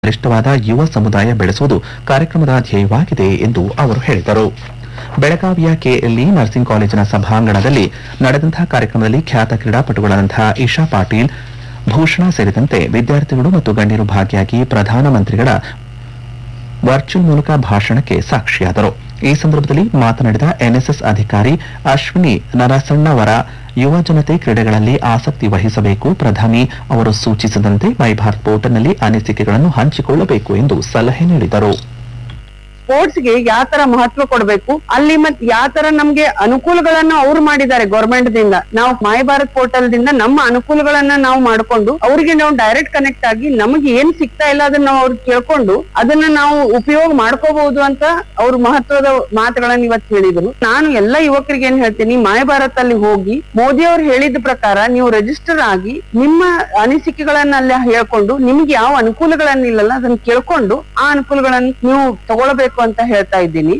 ಗರಿಷ್ಠವಾದ ಯುವ ಸಮುದಾಯ ಬೆಳೆಸುವುದು ಕಾರ್ಯಕ್ರಮದ ಧ್ಯೇಯವಾಗಿದೆ ಎಂದು ಅವರು ಹೇಳಿದರು ಬೆಳಗಾವಿಯ ಕೆಎಲ್ಇ ನರ್ಸಿಂಗ್ ಕಾಲೇಜಿನ ಸಭಾಂಗಣದಲ್ಲಿ ನಡೆದಂತಹ ಕಾರ್ಯಕ್ರಮದಲ್ಲಿ ಖ್ಯಾತ ಕ್ರೀಡಾಪಟುಗಳಾದಂತಹ ಇಶಾ ಪಾಟೀಲ್ ಭೂಷಣ ಸೇರಿದಂತೆ ವಿದ್ಯಾರ್ಥಿಗಳು ಮತ್ತು ಗಣ್ಯರು ಭಾಗಿಯಾಗಿ ಪ್ರಧಾನಮಂತ್ರಿಗಳ ವರ್ಚುವಲ್ ಮೂಲಕ ಭಾಷಣಕ್ಕೆ ಸಾಕ್ಷಿಯಾದರು ಈ ಸಂದರ್ಭದಲ್ಲಿ ಮಾತನಾಡಿದ ಎನ್ಎಸ್ಎಸ್ ಅಧಿಕಾರಿ ಅಶ್ವಿನಿ ನರಸಣ್ಣವರ ಯುವ ಜನತೆ ಕ್ರೀಡೆಗಳಲ್ಲಿ ಆಸಕ್ತಿ ವಹಿಸಬೇಕು ಪ್ರಧಾನಿ ಅವರು ಸೂಚಿಸಿದಂತೆ ಮೈ ಭಾರತ್ ಪೋರ್ಟಲ್ನಲ್ಲಿ ಅನಿಸಿಕೆಗಳನ್ನು ಹಂಚಿಕೊಳ್ಳಬೇಕು ಎಂದು ಸಲಹೆ ನೀಡಿದರು ಸ್ಪೋರ್ಟ್ಸ್ ಗೆ ಯಾವ ತರ ಮಹತ್ವ ಕೊಡಬೇಕು ಅಲ್ಲಿ ಮತ್ ಯಾವ ತರ ನಮ್ಗೆ ಅನುಕೂಲಗಳನ್ನ ಅವ್ರು ಮಾಡಿದ್ದಾರೆ ಗೌರ್ಮೆಂಟ್ ದಿಂದ ನಾವು ಮೈ ಭಾರತ್ ಪೋರ್ಟಲ್ ದಿಂದ ನಮ್ಮ ಅನುಕೂಲಗಳನ್ನ ನಾವು ಮಾಡ್ಕೊಂಡು ಅವ್ರಿಗೆ ನಾವು ಡೈರೆಕ್ಟ್ ಕನೆಕ್ಟ್ ಆಗಿ ನಮಗೆ ಏನ್ ಸಿಗ್ತಾ ಇಲ್ಲ ಅದನ್ನ ನಾವು ಅವ್ರು ಕೇಳ್ಕೊಂಡು ಅದನ್ನ ನಾವು ಉಪಯೋಗ ಮಾಡ್ಕೋಬಹುದು ಅಂತ ಅವ್ರು ಮಹತ್ವದ ಮಾತುಗಳನ್ನ ಇವತ್ತು ಹೇಳಿದ್ರು ನಾನು ಎಲ್ಲ ಯುವಕರಿಗೆ ಏನ್ ಹೇಳ್ತೀನಿ ಮೈ ಭಾರತ್ ಅಲ್ಲಿ ಹೋಗಿ ಮೋದಿ ಅವ್ರು ಹೇಳಿದ ಪ್ರಕಾರ ನೀವು ರಿಜಿಸ್ಟರ್ ಆಗಿ ನಿಮ್ಮ ಅನಿಸಿಕೆಗಳನ್ನ ಅಲ್ಲಿ ಹೇಳ್ಕೊಂಡು ನಿಮ್ಗೆ ಯಾವ ಅನುಕೂಲಗಳನ್ನಿಲ್ಲಲ್ಲ ಅದನ್ನ ಕೇಳ್ಕೊಂಡು ಆ ಅನುಕೂಲಗಳನ್ನ ನೀವು ತಗೊಳ್ಬೇಕು ಅಂತ ಹೇಳ್ತಾ ಇದ್ದೀನಿ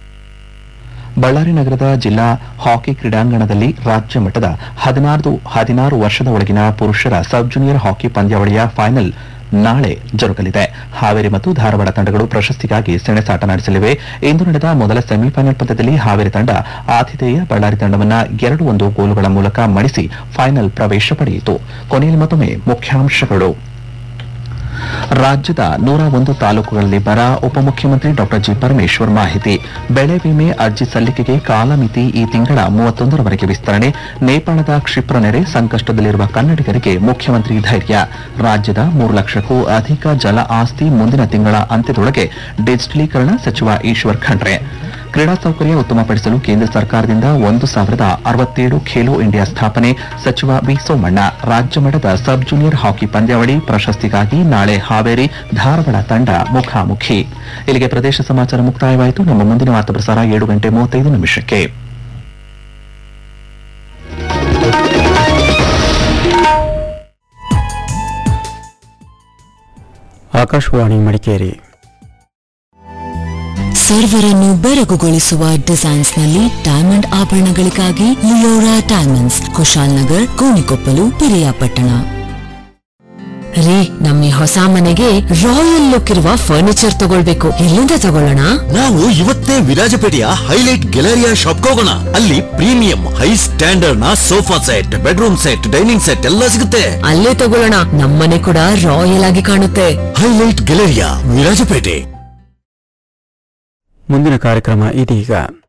ಬಳ್ಳಾರಿ ನಗರದ ಜಿಲ್ಲಾ ಹಾಕಿ ಕ್ರೀಡಾಂಗಣದಲ್ಲಿ ರಾಜ್ಯ ಮಟ್ಟದ ಹದಿನಾರು ಹದಿನಾರು ವರ್ಷದ ಒಳಗಿನ ಪುರುಷರ ಸಬ್ ಜೂನಿಯರ್ ಹಾಕಿ ಪಂದ್ಯಾವಳಿಯ ಫೈನಲ್ ನಾಳೆ ಜರುಗಲಿದೆ ಹಾವೇರಿ ಮತ್ತು ಧಾರವಾಡ ತಂಡಗಳು ಪ್ರಶಸ್ತಿಗಾಗಿ ಸೆಣಸಾಟ ನಡೆಸಲಿವೆ ಇಂದು ನಡೆದ ಮೊದಲ ಸೆಮಿಫೈನಲ್ ಪಂದ್ಯದಲ್ಲಿ ಹಾವೇರಿ ತಂಡ ಆತಿಥೇಯ ಬಳ್ಳಾರಿ ತಂಡವನ್ನ ಎರಡು ಒಂದು ಗೋಲುಗಳ ಮೂಲಕ ಮಣಿಸಿ ಫೈನಲ್ ಪ್ರವೇಶ ಪಡೆಯಿತು ಕೊನೆಯಲ್ಲಿ ಮತ್ತೊಮ್ಮೆ ಮುಖ್ಯಾಂಶಗಳು ರಾಜ್ಯದ ನೂರ ಒಂದು ತಾಲೂಕುಗಳಲ್ಲಿ ಬರ ಉಪಮುಖ್ಯಮಂತ್ರಿ ಡಾಕ್ಟರ್ ಜಿ ಪರಮೇಶ್ವರ್ ಮಾಹಿತಿ ಬೆಳೆ ವಿಮೆ ಅರ್ಜಿ ಸಲ್ಲಿಕೆಗೆ ಕಾಲಮಿತಿ ಈ ತಿಂಗಳ ಮೂವತ್ತೊಂದರವರೆಗೆ ವಿಸ್ತರಣೆ ನೇಪಾಳದ ಕ್ಷಿಪ್ರ ನೆರೆ ಸಂಕಷ್ಟದಲ್ಲಿರುವ ಕನ್ನಡಿಗರಿಗೆ ಮುಖ್ಯಮಂತ್ರಿ ಧೈರ್ಯ ರಾಜ್ಯದ ಮೂರು ಲಕ್ಷಕ್ಕೂ ಅಧಿಕ ಜಲ ಆಸ್ತಿ ಮುಂದಿನ ತಿಂಗಳ ಅಂತ್ಯದೊಳಗೆ ಡಿಜಿಟಲೀಕರಣ ಸಚಿವ ಈಶ್ವರ್ ಖಂಡ್ರೆ ಕ್ರೀಡಾ ಸೌಕರ್ಯ ಉತ್ತಮಪಡಿಸಲು ಕೇಂದ್ರ ಸರ್ಕಾರದಿಂದ ಒಂದು ಸಾವಿರದ ಅರವತ್ತೇಳು ಖೇಲೋ ಇಂಡಿಯಾ ಸ್ಥಾಪನೆ ಸಚಿವ ವಿ ಸೋಮಣ್ಣ ರಾಜ್ಯ ಮಟ್ಟದ ಸಬ್ ಜೂನಿಯರ್ ಹಾಕಿ ಪಂದ್ಯಾವಳಿ ಪ್ರಶಸ್ತಿಗಾಗಿ ನಾಳೆ ಹಾವೇರಿ ಧಾರವಾಡ ತಂಡ ಮುಖಾಮುಖಿ ಇಲ್ಲಿಗೆ ಪ್ರದೇಶ ಸಮಾಚಾರ ಮುಕ್ತಾಯವಾಯಿತು ನಮ್ಮ ಮುಂದಿನ ವಾರ್ತಾ ಪ್ರಸಾರ ಏಳು ಗಂಟೆ ಮೂವತ್ತೈದು ನಿಮಿಷಕ್ಕೆ ಆಕಾಶವಾಣಿ ಮಡಿಕೇರಿ ಸರ್ವರನ್ನು ಬೆರಗುಗೊಳಿಸುವ ಡಿಸೈನ್ಸ್ ನಲ್ಲಿ ಡೈಮಂಡ್ ಆಭರಣಗಳಿಗಾಗಿ ಲಿಯೋರಾ ಡೈಮಂಡ್ಸ್ ಕುಶಾಲ್ ನಗರ್ ಕೋಣಿಕೊಪ್ಪಲು ಪಿರಿಯಾಪಟ್ಟಣ ರೀ ನಮ್ಮ ಈ ಹೊಸ ಮನೆಗೆ ರಾಯಲ್ ಲುಕ್ ಇರುವ ಫರ್ನಿಚರ್ ತಗೊಳ್ಬೇಕು ಎಲ್ಲಿಂದ ತಗೊಳ್ಳೋಣ ನಾವು ಇವತ್ತೇ ವಿರಾಜಪೇಟೆಯ ಹೈಲೈಟ್ ಗ್ಯಾಲರಿಯಾ ಶಾಪ್ ಹೋಗೋಣ ಅಲ್ಲಿ ಪ್ರೀಮಿಯಂ ಹೈ ಸ್ಟ್ಯಾಂಡರ್ಡ್ ನ sofa set bedroom set dining set ಎಲ್ಲ ಸಿಗುತ್ತೆ ಅಲ್ಲೇ ತಗೊಳ್ಳೋಣ ನಮ್ಮನೆ ಕೂಡ ರಾಯಲ್ ಆಗಿ ಕಾಣುತ್ತೆ ಹೈಲೈಟ್ ಗ್ಯಾಲರಿಯಾ ವಿರಾಜಪೇಟೆ ಮುಂದಿನ ಕಾರ್ಯಕ್ರಮ ಇದೀಗ